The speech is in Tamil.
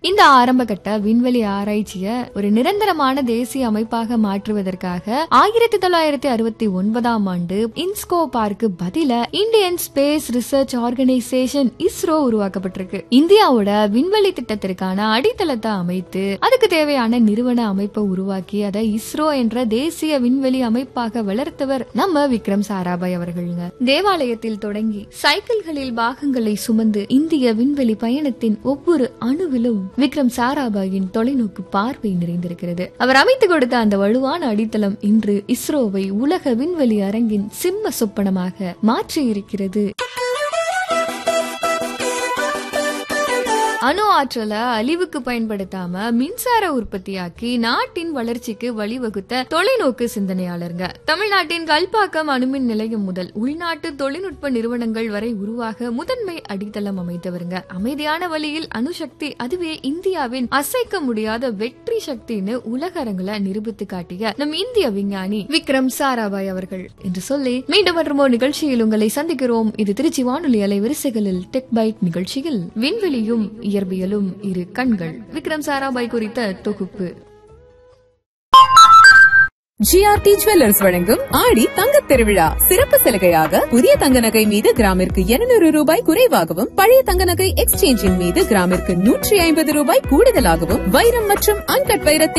இந்த ஆரம்ப கட்ட விண்வெளி ஆராய்ச்சிய ஒரு நிரந்தரமான தேசிய அமைப்பாக மாற்றுவதற்காக ஆயிரத்தி தொள்ளாயிரத்தி அறுபத்தி ஒன்பதாம் ஆண்டு இன்ஸ்கோ பார்க்கு பதிலா Indian space research organisation ISRO உருவாக்கப்பட்டிருக்கு இந்தியாவோட விண்வெளி திட்டத்திற்கான அடித்தளத்தை அமைத்து அதுக்கு தேவையான நிறுவன அமைப்பை உருவாக்கி அதை இஸ்ரோ என்ற தேசிய விண்வெளி அமைப்பாக வளர்த்தவர் நம்ம விக்ரம் சாராபாய் அவர்களுங்க தேவாலயத்தில் தொடங்கி சைக்கிள்களில் பாகங்களை சுமந்து இந்திய விண்வெளி பயணத்தின் ஒவ்வொரு அணுவிலும் விக்ரம் சாராபாயின் தொலைநோக்கு பார்வை நிறைந்திருக்கிறது அவர் அமைத்து கொடுத்த அந்த வலுவான அடித்தளம் இன்று இஸ்ரோவை உலக விண்வெளி அரங்கின் சிம்ம சொப்பனமாக மாற்றி இருக்கிறது அணு ஆற்றலை அழிவுக்கு பயன்படுத்தாம மின்சார உற்பத்தியாக்கி நாட்டின் வளர்ச்சிக்கு வழிவகுத்த தொலைநோக்கு சிந்தனையாளருங்க தமிழ்நாட்டின் கல்பாக்கம் அணுமின் நிலையம் முதல் உள்நாட்டு தொழில்நுட்ப நிறுவனங்கள் வரை உருவாக முதன்மை அடித்தளம் அமைத்தவருங்க அமைதியான வழியில் அணுசக்தி அதுவே இந்தியாவின் அசைக்க முடியாத வெற்றி சக்தின்னு உலக அரங்குல நிரூபித்து காட்டிய நம் இந்திய விஞ்ஞானி விக்ரம் சாராபாய் அவர்கள் என்று சொல்லி மீண்டும் மற்றும் ஒரு நிகழ்ச்சியில் உங்களை சந்திக்கிறோம் இது திருச்சி வானொலி அலைவரிசைகளில் டெக் பைட் நிகழ்ச்சியில் விண்வெளியும் இயற்பியலும் இரு கண்கள் விக்ரம் சாராபாய் குறித்த தொகுப்பு ஜிஆர்டி ஜுவல்லர்ஸ் வழங்கும் ஆடி தங்கத் திருவிழா சிறப்பு சலுகையாக புதிய தங்க நகை மீது கிராமிற்கு 200 ரூபாய் குறைவாகவும் பழைய தங்க நகை எக்ஸ்சேஞ்சின் மீது கிராமிற்கு நூற்றி ஐம்பது ரூபாய் கூடுதலாகவும் வைரம் மற்றும் அன்கட் வைரத்தின்